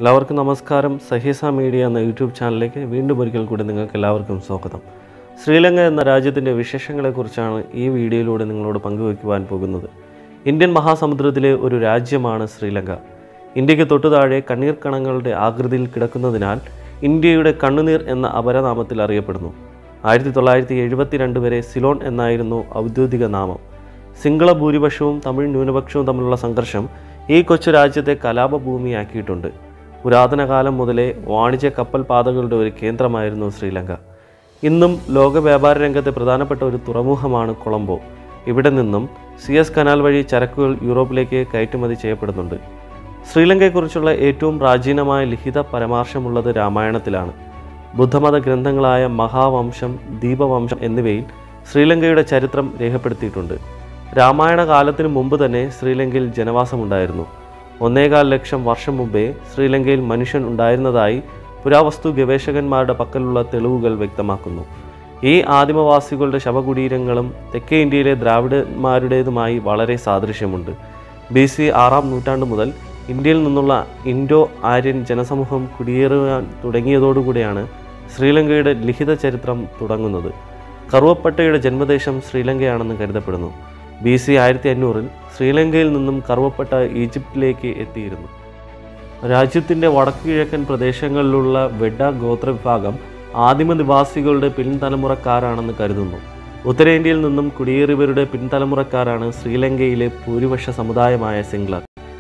എല്ലാവർക്കും നമസ്കാരം സഹീസ മീഡിയ എന്ന യൂട്യൂബ് ചാനലിലേക്ക് വീണ്ടും ഒരിക്കൽ കൂടി നിങ്ങൾക്ക് എല്ലാവർക്കും സ്വാഗതം ശ്രീലങ്ക എന്ന രാജ്യത്തിൻ്റെ വിശേഷങ്ങളെക്കുറിച്ചാണ് ഈ വീഡിയോയിലൂടെ നിങ്ങളോട് പങ്കുവയ്ക്കുവാൻ പോകുന്നത് ഇന്ത്യൻ മഹാസമുദ്രത്തിലെ ഒരു രാജ്യമാണ് ശ്രീലങ്ക ഇന്ത്യക്ക് തൊട്ടു താഴെ കണ്ണീർ കണങ്ങളുടെ ആകൃതിയിൽ കിടക്കുന്നതിനാൽ ഇന്ത്യയുടെ കണ്ണുനീർ എന്ന അപരനാമത്തിൽ അറിയപ്പെടുന്നു ആയിരത്തി തൊള്ളായിരത്തി എഴുപത്തിരണ്ട് വരെ സിലോൺ എന്നായിരുന്നു ഔദ്യോഗിക നാമം സിംഗള ഭൂരിപക്ഷവും തമിഴ് ന്യൂനപക്ഷവും തമ്മിലുള്ള സംഘർഷം ഈ കൊച്ചു രാജ്യത്തെ കലാപഭൂമിയാക്കിയിട്ടുണ്ട് പുരാതന കാലം മുതലേ വാണിജ്യ കപ്പൽ പാതകളുടെ ഒരു കേന്ദ്രമായിരുന്നു ശ്രീലങ്ക ഇന്നും ലോക വ്യാപാര രംഗത്തെ പ്രധാനപ്പെട്ട ഒരു തുറമുഖമാണ് കൊളംബോ ഇവിടെ നിന്നും സിയസ് കനാൽ വഴി ചരക്കുകൾ യൂറോപ്പിലേക്ക് കയറ്റുമതി ചെയ്യപ്പെടുന്നുണ്ട് ശ്രീലങ്കയെക്കുറിച്ചുള്ള ഏറ്റവും പ്രാചീനമായ ലിഖിത പരാമർശമുള്ളത് രാമായണത്തിലാണ് ബുദ്ധമത ഗ്രന്ഥങ്ങളായ മഹാവംശം ദീപവംശം എന്നിവയിൽ ശ്രീലങ്കയുടെ ചരിത്രം രേഖപ്പെടുത്തിയിട്ടുണ്ട് രാമായണ കാലത്തിനു മുമ്പ് തന്നെ ശ്രീലങ്കയിൽ ജനവാസമുണ്ടായിരുന്നു ഒന്നേകാൽ ലക്ഷം വർഷം മുമ്പേ ശ്രീലങ്കയിൽ മനുഷ്യൻ ഉണ്ടായിരുന്നതായി പുരാവസ്തു ഗവേഷകന്മാരുടെ പക്കലുള്ള തെളിവുകൾ വ്യക്തമാക്കുന്നു ഈ ആദിമവാസികളുടെ ശവകുടീരങ്ങളും തെക്കേ ഇന്ത്യയിലെ ദ്രാവിഡന്മാരുടേതുമായി വളരെ സാദൃശ്യമുണ്ട് ബി സി ആറാം നൂറ്റാണ്ട് മുതൽ ഇന്ത്യയിൽ നിന്നുള്ള ഇൻഡോ ആര്യൻ ജനസമൂഹം കുടിയേറുവാൻ തുടങ്ങിയതോടുകൂടിയാണ് ശ്രീലങ്കയുടെ ലിഖിത ചരിത്രം തുടങ്ങുന്നത് കറുവപ്പട്ടയുടെ ജന്മദേശം ശ്രീലങ്കയാണെന്ന് കരുതപ്പെടുന്നു ബി സി ആയിരത്തി അഞ്ഞൂറിൽ ശ്രീലങ്കയിൽ നിന്നും കറുവപ്പട്ട ഈജിപ്തിലേക്ക് എത്തിയിരുന്നു രാജ്യത്തിൻ്റെ വടക്കുകിഴക്കൻ പ്രദേശങ്ങളിലുള്ള വെഡ ഗോത്രവിഭാഗം ആദിമ നിവാസികളുടെ പിൻതലമുറക്കാരാണെന്ന് കരുതുന്നു ഉത്തരേന്ത്യയിൽ നിന്നും കുടിയേറിയവരുടെ പിൻതലമുറക്കാരാണ് ശ്രീലങ്കയിലെ ഭൂരിപക്ഷ സമുദായമായ സിംഗ്ലർ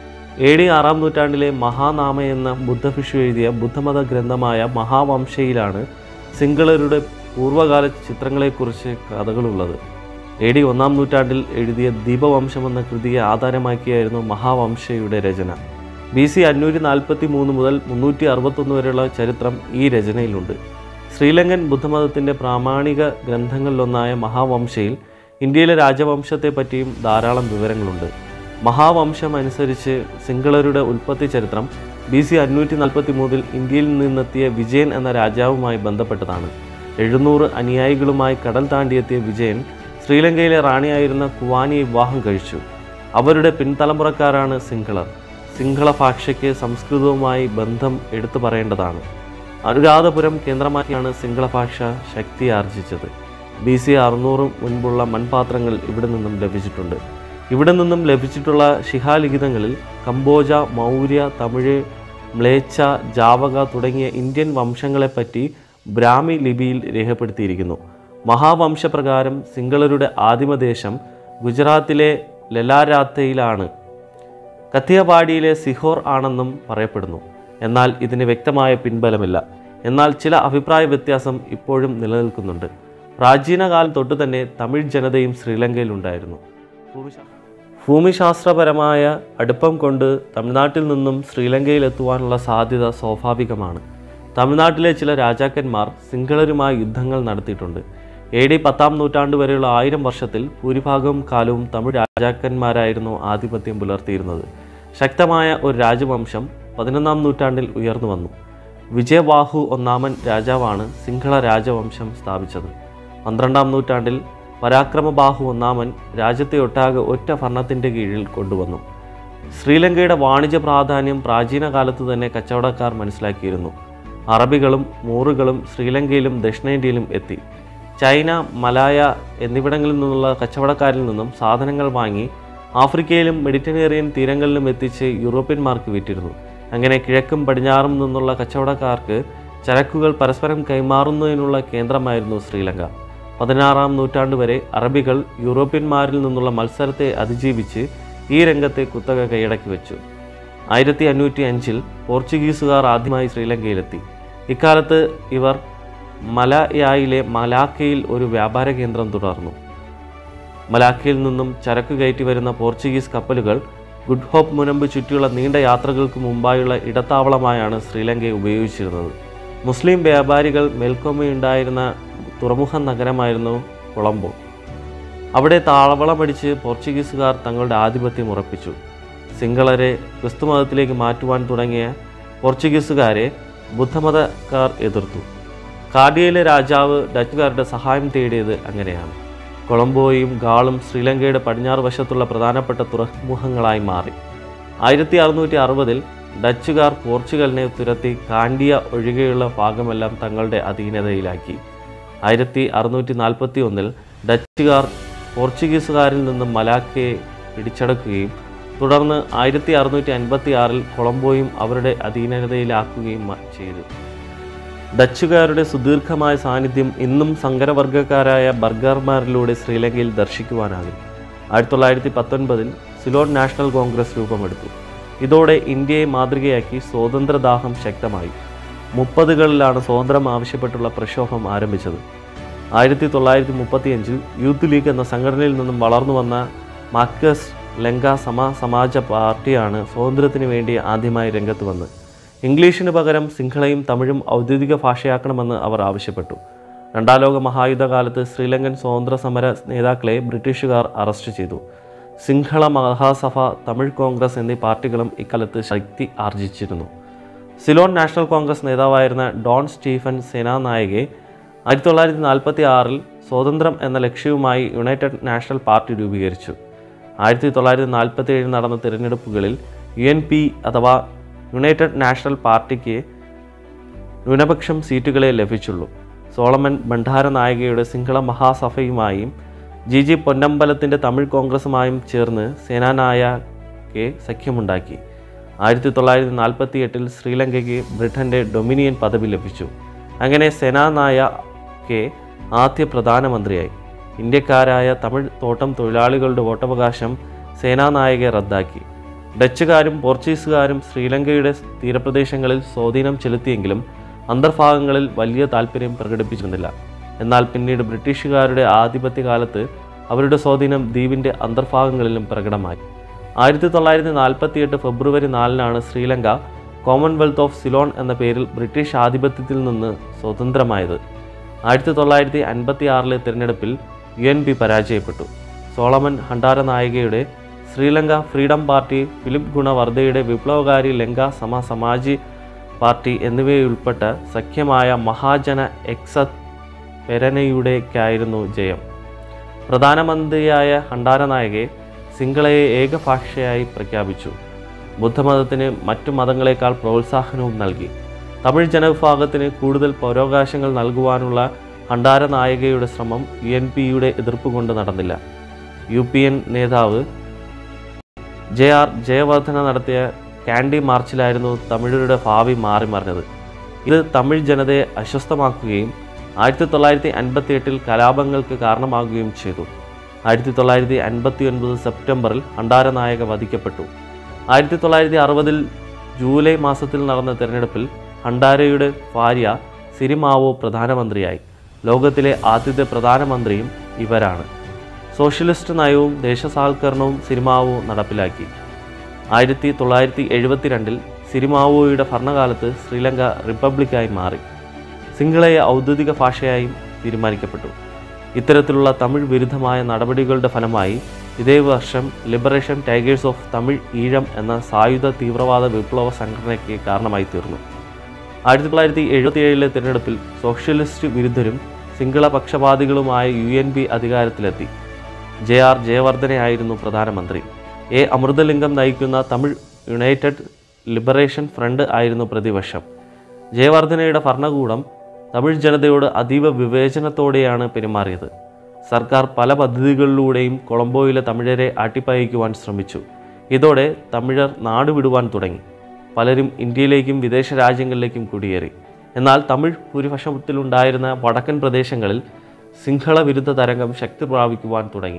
എ ഡി ആറാം നൂറ്റാണ്ടിലെ മഹാനാമ എന്ന ബുദ്ധഭിഷു എഴുതിയ ബുദ്ധമത ഗ്രന്ഥമായ മഹാവംശയിലാണ് സിംഗളരുടെ പൂർവ്വകാല ചിത്രങ്ങളെക്കുറിച്ച് കഥകളുള്ളത് എ ഡി ഒന്നാം നൂറ്റാണ്ടിൽ എഴുതിയ ദീപവംശം എന്ന കൃതിയെ ആധാരമാക്കിയായിരുന്നു മഹാവംശയുടെ രചന ബി സി അഞ്ഞൂറ്റി നാൽപ്പത്തി മൂന്ന് മുതൽ മുന്നൂറ്റി അറുപത്തൊന്ന് വരെയുള്ള ചരിത്രം ഈ രചനയിലുണ്ട് ശ്രീലങ്കൻ ബുദ്ധമതത്തിൻ്റെ പ്രാമാണിക ഗ്രന്ഥങ്ങളിലൊന്നായ മഹാവംശയിൽ ഇന്ത്യയിലെ രാജവംശത്തെ പറ്റിയും ധാരാളം വിവരങ്ങളുണ്ട് മഹാവംശം അനുസരിച്ച് സിംഗളരുടെ ഉൽപ്പത്തി ചരിത്രം ബി സി അഞ്ഞൂറ്റി നാൽപ്പത്തി മൂന്നിൽ ഇന്ത്യയിൽ നിന്നെത്തിയ വിജയൻ എന്ന രാജാവുമായി ബന്ധപ്പെട്ടതാണ് എഴുന്നൂറ് അനുയായികളുമായി കടൽ താണ്ടിയെത്തിയ വിജയൻ ശ്രീലങ്കയിലെ റാണിയായിരുന്ന കുവാനിയെ വിവാഹം കഴിച്ചു അവരുടെ പിൻതലമുറക്കാരാണ് സിംഹളർ സിംഹള ഭാഷയ്ക്ക് സംസ്കൃതവുമായി ബന്ധം എടുത്തു പറയേണ്ടതാണ് അനുരാധപുരം കേന്ദ്രമാക്കിയാണ് സിംഹള ഭാഷ ശക്തി ആർജിച്ചത് ബി സി അറുന്നൂറ് മുൻപുള്ള മൺപാത്രങ്ങൾ ഇവിടെ നിന്നും ലഭിച്ചിട്ടുണ്ട് ഇവിടെ നിന്നും ലഭിച്ചിട്ടുള്ള ശിഹാലിഖിതങ്ങളിൽ കംബോജ മൗര്യ തമിഴ് മ്ലേച്ഛ ജാവക തുടങ്ങിയ ഇന്ത്യൻ വംശങ്ങളെപ്പറ്റി ബ്രാഹ്മി ലിപിയിൽ രേഖപ്പെടുത്തിയിരിക്കുന്നു മഹാവംശപ്രകാരം സിംഗളരുടെ ആദിമദേശം ഗുജറാത്തിലെ ലലാരാത്തയിലാണ് കത്തിയപാടിയിലെ സിഹോർ ആണെന്നും പറയപ്പെടുന്നു എന്നാൽ ഇതിന് വ്യക്തമായ പിൻബലമില്ല എന്നാൽ ചില അഭിപ്രായ വ്യത്യാസം ഇപ്പോഴും നിലനിൽക്കുന്നുണ്ട് പ്രാചീന കാലം തൊട്ട് തന്നെ തമിഴ് ജനതയും ശ്രീലങ്കയിലുണ്ടായിരുന്നു ഭൂമിശാ- ഭൂമിശാസ്ത്രപരമായ അടുപ്പം കൊണ്ട് തമിഴ്നാട്ടിൽ നിന്നും ശ്രീലങ്കയിൽ എത്തുവാനുള്ള സാധ്യത സ്വാഭാവികമാണ് തമിഴ്നാട്ടിലെ ചില രാജാക്കന്മാർ സിംഹളരുമായി യുദ്ധങ്ങൾ നടത്തിയിട്ടുണ്ട് എ ഡി പത്താം നൂറ്റാണ്ട് വരെയുള്ള ആയിരം വർഷത്തിൽ ഭൂരിഭാഗം കാലവും തമിഴ് രാജാക്കന്മാരായിരുന്നു ആധിപത്യം പുലർത്തിയിരുന്നത് ശക്തമായ ഒരു രാജവംശം പതിനൊന്നാം നൂറ്റാണ്ടിൽ ഉയർന്നു വന്നു വിജയബാഹു ഒന്നാമൻ രാജാവാണ് സിംഹള രാജവംശം സ്ഥാപിച്ചത് പന്ത്രണ്ടാം നൂറ്റാണ്ടിൽ പരാക്രമബാഹു ഒന്നാമൻ രാജ്യത്തെ ഒട്ടാകെ ഒറ്റ ഭരണത്തിൻ്റെ കീഴിൽ കൊണ്ടുവന്നു ശ്രീലങ്കയുടെ വാണിജ്യ പ്രാധാന്യം പ്രാചീന കാലത്ത് തന്നെ കച്ചവടക്കാർ മനസ്സിലാക്കിയിരുന്നു അറബികളും മൂറുകളും ശ്രീലങ്കയിലും ദക്ഷിണേന്ത്യയിലും എത്തി ചൈന മലായ എന്നിവിടങ്ങളിൽ നിന്നുള്ള കച്ചവടക്കാരിൽ നിന്നും സാധനങ്ങൾ വാങ്ങി ആഫ്രിക്കയിലും മെഡിറ്ററേനിയൻ തീരങ്ങളിലും എത്തിച്ച് യൂറോപ്യന്മാർക്ക് വിറ്റിരുന്നു അങ്ങനെ കിഴക്കും പടിഞ്ഞാറും നിന്നുള്ള കച്ചവടക്കാർക്ക് ചരക്കുകൾ പരസ്പരം കൈമാറുന്നതിനുള്ള കേന്ദ്രമായിരുന്നു ശ്രീലങ്ക പതിനാറാം നൂറ്റാണ്ട് വരെ അറബികൾ യൂറോപ്യന്മാരിൽ നിന്നുള്ള മത്സരത്തെ അതിജീവിച്ച് ഈ രംഗത്തെ കുത്തക കൈയടക്കി വെച്ചു ആയിരത്തി അഞ്ഞൂറ്റി അഞ്ചിൽ പോർച്ചുഗീസുകാർ ആദ്യമായി ശ്രീലങ്കയിലെത്തി ഇക്കാലത്ത് ഇവർ മലയായിലെ മലാക്കയിൽ ഒരു വ്യാപാര കേന്ദ്രം തുടർന്നു മലാക്കയിൽ നിന്നും ചരക്ക് കയറ്റി വരുന്ന പോർച്ചുഗീസ് കപ്പലുകൾ ഗുഡ് ഹോപ്പ് മുനമ്പ് ചുറ്റിയുള്ള നീണ്ട യാത്രകൾക്ക് മുമ്പായുള്ള ഇടത്താവളമായാണ് ശ്രീലങ്കയെ ഉപയോഗിച്ചിരുന്നത് മുസ്ലിം വ്യാപാരികൾ മേൽക്കോമയുണ്ടായിരുന്ന തുറമുഖ നഗരമായിരുന്നു കൊളംബോ അവിടെ താവളമടിച്ച് പോർച്ചുഗീസുകാർ തങ്ങളുടെ ആധിപത്യം ഉറപ്പിച്ചു സിംഗളരെ ക്രിസ്തുമതത്തിലേക്ക് മാറ്റുവാൻ തുടങ്ങിയ പോർച്ചുഗീസുകാരെ ബുദ്ധമതക്കാർ എതിർത്തു കാർഡിയയിലെ രാജാവ് ഡച്ചുകാരുടെ സഹായം തേടിയത് അങ്ങനെയാണ് കൊളംബോയും ഗാളും ശ്രീലങ്കയുടെ പടിഞ്ഞാറ് വശത്തുള്ള പ്രധാനപ്പെട്ട തുറമുഖങ്ങളായി മാറി ആയിരത്തി അറുന്നൂറ്റി അറുപതിൽ ഡച്ചുകാർ പോർച്ചുഗലിനെ തുരത്തി കാണ്ടിയ ഒഴികെയുള്ള ഭാഗമെല്ലാം തങ്ങളുടെ അധീനതയിലാക്കി ആയിരത്തി അറുന്നൂറ്റി നാൽപ്പത്തി ഒന്നിൽ ഡച്ചുകാർ പോർച്ചുഗീസുകാരിൽ നിന്നും മലാക്കയെ പിടിച്ചടക്കുകയും തുടർന്ന് ആയിരത്തി അറുന്നൂറ്റി അൻപത്തി ആറിൽ കൊളംബോയും അവരുടെ അധീനതയിലാക്കുകയും മ- ചെയ്തു ഡച്ചുകാരുടെ സുദീർഘമായ സാന്നിധ്യം ഇന്നും സങ്കരവർഗക്കാരായ ബർഗർമാരിലൂടെ ശ്രീലങ്കയിൽ ദർശിക്കുവാനാകും ആയിരത്തി തൊള്ളായിരത്തി പത്തൊൻപതിൽ സിലോൺ നാഷണൽ കോൺഗ്രസ് രൂപമെടുത്തു ഇതോടെ ഇന്ത്യയെ മാതൃകയാക്കി സ്വാതന്ത്ര്യദാഹം ശക്തമായി മുപ്പതുകളിലാണ് സ്വാതന്ത്ര്യം ആവശ്യപ്പെട്ടുള്ള പ്രക്ഷോഭം ആരംഭിച്ചത് ആയിരത്തി തൊള്ളായിരത്തി മുപ്പത്തിയഞ്ചിൽ യൂത്ത് ലീഗ് എന്ന സംഘടനയിൽ നിന്നും വളർന്നു വന്ന മാർക്കസ് ലങ്ക സമ സമാജ പാർട്ടിയാണ് സ്വാതന്ത്ര്യത്തിന് വേണ്ടി ആദ്യമായി രംഗത്ത് വന്നത് ഇംഗ്ലീഷിന് പകരം സിംഹളയും തമിഴും ഔദ്യോഗിക ഭാഷയാക്കണമെന്ന് അവർ ആവശ്യപ്പെട്ടു രണ്ടാം ലോക മഹായുദ്ധകാലത്ത് ശ്രീലങ്കൻ സ്വാതന്ത്ര്യ സമര നേതാക്കളെ ബ്രിട്ടീഷുകാർ അറസ്റ്റ് ചെയ്തു സിംഹള മഹാസഭ തമിഴ് കോൺഗ്രസ് എന്നീ പാർട്ടികളും ഇക്കാലത്ത് ശക്തി ആർജിച്ചിരുന്നു സിലോൺ നാഷണൽ കോൺഗ്രസ് നേതാവായിരുന്ന ഡോൺ സ്റ്റീഫൻ സേനാനായകെ ആയിരത്തി തൊള്ളായിരത്തി നാൽപ്പത്തി ആറിൽ സ്വാതന്ത്ര്യം എന്ന ലക്ഷ്യവുമായി യുണൈറ്റഡ് നാഷണൽ പാർട്ടി രൂപീകരിച്ചു ആയിരത്തി തൊള്ളായിരത്തി നാൽപ്പത്തി ഏഴിൽ നടന്ന തിരഞ്ഞെടുപ്പുകളിൽ യു എൻ പി അഥവാ യുണൈറ്റഡ് നാഷണൽ പാർട്ടിക്ക് ന്യൂനപക്ഷം സീറ്റുകളെ ലഭിച്ചുള്ളൂ സോളമൻ ഭണ്ഡാരനായികയുടെ സിംഹള മഹാസഭയുമായും ജി ജി പൊന്നമ്പലത്തിൻ്റെ തമിഴ് കോൺഗ്രസുമായും ചേർന്ന് സേനാനായകെ സഖ്യമുണ്ടാക്കി ആയിരത്തി തൊള്ളായിരത്തി നാൽപ്പത്തി എട്ടിൽ ശ്രീലങ്കയ്ക്ക് ബ്രിട്ടൻ്റെ ഡൊമിനിയൻ പദവി ലഭിച്ചു അങ്ങനെ സേനാനായകെ ആദ്യ പ്രധാനമന്ത്രിയായി ഇന്ത്യക്കാരായ തമിഴ് തോട്ടം തൊഴിലാളികളുടെ വോട്ടവകാശം സേനാനായകെ റദ്ദാക്കി ഡച്ചുകാരും പോർച്ചുഗീസുകാരും ശ്രീലങ്കയുടെ തീരപ്രദേശങ്ങളിൽ സ്വാധീനം ചെലുത്തിയെങ്കിലും അന്തർഭാഗങ്ങളിൽ വലിയ താല്പര്യം പ്രകടിപ്പിച്ചിരുന്നില്ല എന്നാൽ പിന്നീട് ബ്രിട്ടീഷുകാരുടെ ആധിപത്യകാലത്ത് അവരുടെ സ്വാധീനം ദ്വീപിൻ്റെ അന്തർഭാഗങ്ങളിലും പ്രകടമായി ആയിരത്തി തൊള്ളായിരത്തി നാൽപ്പത്തിയെട്ട് ഫെബ്രുവരി നാലിനാണ് ശ്രീലങ്ക കോമൺവെൽത്ത് ഓഫ് സിലോൺ എന്ന പേരിൽ ബ്രിട്ടീഷ് ആധിപത്യത്തിൽ നിന്ന് സ്വതന്ത്രമായത് ആയിരത്തി തൊള്ളായിരത്തി അൻപത്തി ആറിലെ തിരഞ്ഞെടുപ്പിൽ യു എൻ പി പരാജയപ്പെട്ടു സോളമൻ ഹണ്ടാര നായികയുടെ Sri Lanka freedom party Philip ഗുണവർദ്ധയുടെ വിപ്ലവകാരി Lanka സമ സമാജി പാർട്ടി എന്നിവയുൾപ്പെട്ട സഖ്യമായ മഹാജന എക്സത് പെരനയുടേക്കായിരുന്നു ജയം പ്രധാനമന്ത്രിയായ ഹണ്ടാരനായകെ സിംഗളയെ ഏകഭാഷയായി പ്രഖ്യാപിച്ചു ബുദ്ധമതത്തിന് മറ്റു മതങ്ങളെക്കാൾ പ്രോത്സാഹനവും നൽകി തമിഴ് ജനവിഭാഗത്തിന് കൂടുതൽ പൗരാവകാശങ്ങൾ നൽകുവാനുള്ള ഹണ്ടാരനായകയുടെ ശ്രമം യു എൻ പിയുടെ എതിർപ്പ് കൊണ്ട് നടന്നില്ല യു പി എൻ നേതാവ് ജെ ആർ ജയവർദ്ധന നടത്തിയ കാൻഡി മാർച്ചിലായിരുന്നു തമിഴരുടെ ഭാവി മാറി മറിഞ്ഞത് ഇത് തമിഴ് ജനതയെ അസ്വസ്ഥമാക്കുകയും ആയിരത്തി തൊള്ളായിരത്തി അൻപത്തി എട്ടിൽ കലാപങ്ങൾക്ക് കാരണമാകുകയും ചെയ്തു ആയിരത്തി തൊള്ളായിരത്തി അൻപത്തി ഒൻപത് സെപ്റ്റംബറിൽ ഭണ്ഡാരനായക വധിക്കപ്പെട്ടു ആയിരത്തി തൊള്ളായിരത്തി അറുപതിൽ ജൂലൈ മാസത്തിൽ നടന്ന തിരഞ്ഞെടുപ്പിൽ ഭണ്ഡാരയുടെ ഭാര്യ സിരിമാവോ പ്രധാനമന്ത്രിയായി ലോകത്തിലെ ആദ്യത്തെ പ്രധാനമന്ത്രിയും ഇവരാണ് സോഷ്യലിസ്റ്റ് നയവും ദേശസാൽക്കരണവും സിരിമാവോ നടപ്പിലാക്കി ആയിരത്തി തൊള്ളായിരത്തി എഴുപത്തിരണ്ടിൽ സിരിമാവോയുടെ ഭരണകാലത്ത് ശ്രീലങ്ക റിപ്പബ്ലിക്കായി മാറി സിംഗളയെ ഔദ്യോഗിക ഭാഷയായും തീരുമാനിക്കപ്പെട്ടു ഇത്തരത്തിലുള്ള തമിഴ് വിരുദ്ധമായ നടപടികളുടെ ഫലമായി ഇതേ വർഷം Liberation Tigers of Tamil Eelam എന്ന സായുധ തീവ്രവാദ വിപ്ലവ സംഘടനയ്ക്ക് കാരണമായി തീർന്നു ആയിരത്തി തൊള്ളായിരത്തി എഴുപത്തിയേഴിലെ തിരഞ്ഞെടുപ്പിൽ സോഷ്യലിസ്റ്റ് വിരുദ്ധരും സിംഗള പക്ഷപാതികളുമായ യു എൻ പി അധികാരത്തിലെത്തി ജെ ആർ ജയവർദ്ധനയായിരുന്നു പ്രധാനമന്ത്രി എ അമൃതലിംഗം നയിക്കുന്ന തമിഴ് യുണൈറ്റഡ് ലിബറേഷൻ ഫ്രണ്ട് ആയിരുന്നു പ്രതിപക്ഷം ജയവർദ്ധനയുടെ ഭരണകൂടം തമിഴ് ജനതയോട് അതീവ വിവേചനത്തോടെയാണ് പെരുമാറിയത് സർക്കാർ പല പദ്ധതികളിലൂടെയും കൊളംബോയിലെ തമിഴരെ അട്ടിപ്പയക്കുവാൻ ശ്രമിച്ചു ഇതോടെ തമിഴർ നാടുവിടുവാൻ തുടങ്ങി പലരും ഇന്ത്യയിലേക്കും വിദേശ രാജ്യങ്ങളിലേക്കും കുടിയേറി എന്നാൽ തമിഴ് ഭൂരിപക്ഷത്തിലുണ്ടായിരുന്ന വടക്കൻ പ്രദേശങ്ങളിൽ സിംഹള വിരുദ്ധ തരംഗം ശക്തി പ്രാപിക്കുവാൻ തുടങ്ങി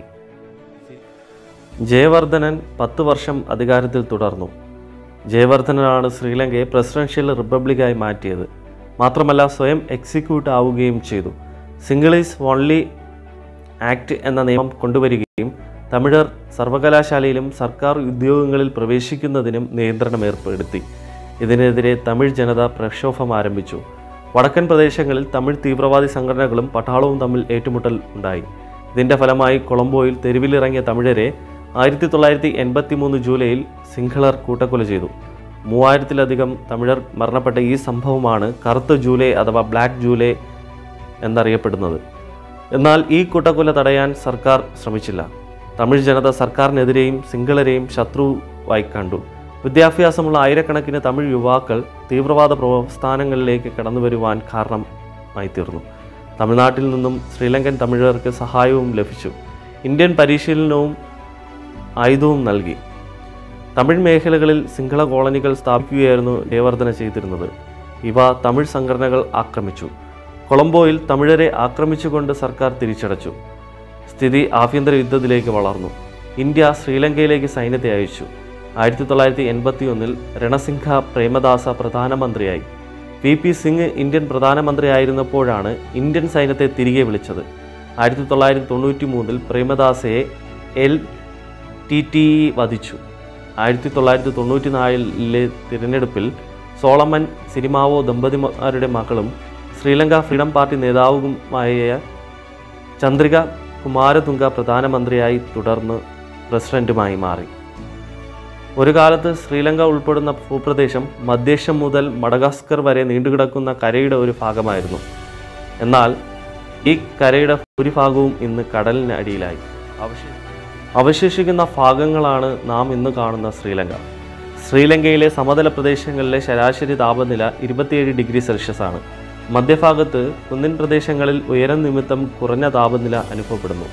ജയവർദ്ധനൻ പത്ത് വർഷം അധികാരത്തിൽ തുടർന്നു ജയവർദ്ധനാണ് ശ്രീലങ്കയെ പ്രസിഡൻഷ്യൽ റിപ്പബ്ലിക്കായി മാറ്റിയത് മാത്രമല്ല സ്വയം എക്സിക്യൂട്ട് ആവുകയും ചെയ്തു സിംഗിളീസ് ഓൺലി ആക്ട് എന്ന നിയമം കൊണ്ടുവരികയും തമിഴർ സർവകലാശാലയിലും സർക്കാർ ഉദ്യോഗങ്ങളിൽ പ്രവേശിക്കുന്നതിനും നിയന്ത്രണം ഏർപ്പെടുത്തി ഇതിനെതിരെ തമിഴ് ജനത പ്രക്ഷോഭം ആരംഭിച്ചു വടക്കൻ പ്രദേശങ്ങളിൽ തമിഴ് തീവ്രവാദി സംഘടനകളും പട്ടാളവും തമ്മിൽ ഏറ്റുമുട്ടൽ ഉണ്ടായി ഇതിൻ്റെ ഫലമായി കൊളംബോയിൽ തെരുവിലിറങ്ങിയ തമിഴരെ ആയിരത്തി തൊള്ളായിരത്തി എൺപത്തി മൂന്ന് ജൂലൈയിൽ സിംഹളർ കൂട്ടക്കൊല ചെയ്തു മൂവായിരത്തിലധികം തമിഴർ മരണപ്പെട്ട ഈ സംഭവമാണ് കറുത്ത ജൂലൈ അഥവാ ബ്ലാക്ക് ജൂലൈ എന്നറിയപ്പെടുന്നത് എന്നാൽ ഈ കൂട്ടക്കൊല തടയാൻ സർക്കാർ ശ്രമിച്ചില്ല തമിഴ് ജനത സർക്കാരിനെതിരെയും സിംഗളരെയും ശത്രുവായി കണ്ടു വിദ്യാഭ്യാസമുള്ള ആയിരക്കണക്കിന് തമിഴ് യുവാക്കൾ തീവ്രവാദ പ്രസ്ഥാനങ്ങളിലേക്ക് കടന്നു വരുവാൻ കാരണമായി തീർന്നു തമിഴ്നാട്ടിൽ നിന്നും ശ്രീലങ്കൻ തമിഴർക്ക് സഹായവും ലഭിച്ചു ഇന്ത്യൻ പരിശീലനവും ആയുധവും നൽകി തമിഴ് മേഖലകളിൽ സിംഹള കോളനികൾ സ്ഥാപിക്കുകയായിരുന്നു ജയവർദ്ധന ചെയ്തിരുന്നത് ഇവ തമിഴ് സംഘടനകൾ ആക്രമിച്ചു കൊളംബോയിൽ തമിഴരെ ആക്രമിച്ചുകൊണ്ട് സർക്കാർ തിരിച്ചടച്ചു സ്ഥിതി ആഭ്യന്തര യുദ്ധത്തിലേക്ക് വളർന്നു ഇന്ത്യ ശ്രീലങ്കയിലേക്ക് സൈന്യത്തെ അയച്ചു ആയിരത്തി തൊള്ളായിരത്തി എൺപത്തി ഒന്നിൽ രണസിംഹ പ്രേമദാസ പ്രധാനമന്ത്രിയായി വി പി സിംഗ് ഇന്ത്യൻ പ്രധാനമന്ത്രിയായിരുന്നപ്പോഴാണ് ഇന്ത്യൻ സൈന്യത്തെ തിരികെ വിളിച്ചത് ആയിരത്തി തൊള്ളായിരത്തി തൊണ്ണൂറ്റി മൂന്നിൽ പ്രേമദാസയെ എൽ ടി ടി ഇ വധിച്ചു ആയിരത്തി തൊള്ളായിരത്തി തൊണ്ണൂറ്റി നാലിലെ തിരഞ്ഞെടുപ്പിൽ സോളമൻ സിനിമാവോ ദമ്പതിമാരുടെ മകളും ശ്രീലങ്ക ഫ്രീഡം പാർട്ടി നേതാവുമായ ചന്ദ്രിക കുമാരതുംഗ പ്രധാനമന്ത്രിയായി തുടർന്ന് പ്രസിഡന്റുമായി മാറി ഒരു കാലത്ത് ശ്രീലങ്ക ഉൾപ്പെടുന്ന ഭൂപ്രദേശം മധ്യേഷ്യം മുതൽ മഡഗാസ്കർ വരെ നീണ്ടുകിടക്കുന്ന കരയുടെ ഒരു ഭാഗമായിരുന്നു എന്നാൽ ഈ കരയുടെ ഭൂരിഭാഗവും ഇന്ന് കടലിന് അടിയിലായി അവശേ അവശേഷിക്കുന്ന ഭാഗങ്ങളാണ് നാം ഇന്ന് കാണുന്ന ശ്രീലങ്ക ശ്രീലങ്കയിലെ സമതല പ്രദേശങ്ങളിലെ ശരാശരി താപനില ഇരുപത്തിയേഴ് ഡിഗ്രി സെൽഷ്യസ് ആണ് മധ്യഭാഗത്ത് കുന്നിൻ പ്രദേശങ്ങളിൽ ഉയരം നിമിത്തം കുറഞ്ഞ താപനില അനുഭവപ്പെടുന്നു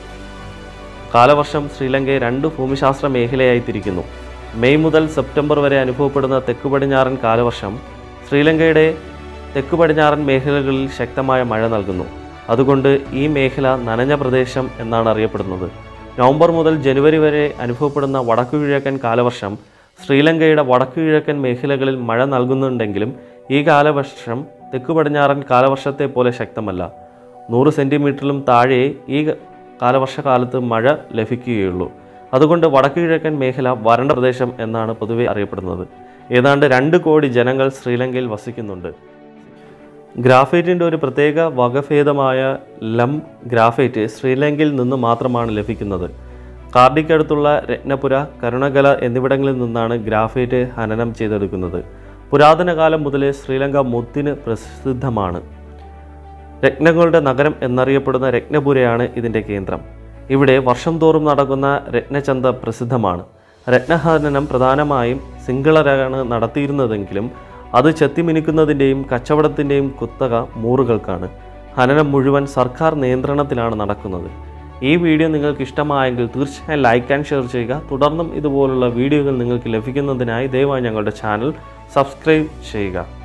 കാലവർഷം ശ്രീലങ്കയെ രണ്ട് ഭൂമിശാസ്ത്ര മേഖലയായി തിരിക്കുന്നു മെയ് മുതൽ സെപ്റ്റംബർ വരെ അനുഭവപ്പെടുന്ന തെക്കു പടിഞ്ഞാറൻ കാലവർഷം ശ്രീലങ്കയുടെ തെക്കു പടിഞ്ഞാറൻ മേഖലകളിൽ ശക്തമായ മഴ നൽകുന്നു അതുകൊണ്ട് ഈ മേഖല നനഞ്ഞ പ്രദേശം എന്നാണ് അറിയപ്പെടുന്നത് നവംബർ മുതൽ ജനുവരി വരെ അനുഭവപ്പെടുന്ന വടക്കുകിഴക്കൻ കാലവർഷം ശ്രീലങ്കയുടെ വടക്കുകിഴക്കൻ മേഖലകളിൽ മഴ നൽകുന്നുണ്ടെങ്കിലും ഈ കാലവർഷം തെക്കു പടിഞ്ഞാറൻ കാലവർഷത്തെ പോലെ ശക്തമല്ല നൂറ് സെൻറ്റിമീറ്ററിലും താഴെ ഈ കാലവർഷകാലത്ത് മഴ ലഭിക്കുകയുള്ളൂ അതുകൊണ്ട് വടക്കുകിഴക്കൻ മേഖല വരണ്ട പ്രദേശം എന്നാണ് പൊതുവെ അറിയപ്പെടുന്നത് ഏതാണ്ട് രണ്ട് കോടി ജനങ്ങൾ ശ്രീലങ്കയിൽ വസിക്കുന്നുണ്ട് ഗ്രാഫൈറ്റിൻ്റെ ഒരു പ്രത്യേക വകഭേദമായ ലം ഗ്രാഫൈറ്റ് ശ്രീലങ്കയിൽ നിന്ന് മാത്രമാണ് ലഭിക്കുന്നത് കാർഡിക്കടുത്തുള്ള രത്നപുര കരുണകല എന്നിവിടങ്ങളിൽ നിന്നാണ് ഗ്രാഫൈറ്റ് ഖനനം ചെയ്തെടുക്കുന്നത് പുരാതന കാലം മുതലേ ശ്രീലങ്ക മുത്തിന് പ്രസിദ്ധമാണ് രത്നങ്ങളുടെ നഗരം എന്നറിയപ്പെടുന്ന രത്നപുരയാണ് ഇതിൻ്റെ കേന്ദ്രം ഇവിടെ വർഷം തോറും നടക്കുന്ന രത്നചന്ത പ്രസിദ്ധമാണ് രത്നഖനനം പ്രധാനമായും സിംഗളരാണ് നടത്തിയിരുന്നതെങ്കിലും അത് ചെത്തിമിനുക്കുന്നതിൻ്റെയും കച്ചവടത്തിൻ്റെയും കുത്തക മൂറുകൾക്കാണ് ഖനനം മുഴുവൻ സർക്കാർ നിയന്ത്രണത്തിലാണ് നടക്കുന്നത് ഈ വീഡിയോ നിങ്ങൾക്ക് ഇഷ്ടമായെങ്കിൽ തീർച്ചയായും ലൈക്ക് ആൻഡ് ഷെയർ ചെയ്യുക തുടർന്നും ഇതുപോലുള്ള വീഡിയോകൾ നിങ്ങൾക്ക് ലഭിക്കുന്നതിനായി ദയവായി ഞങ്ങളുടെ ചാനൽ സബ്സ്ക്രൈബ് ചെയ്യുക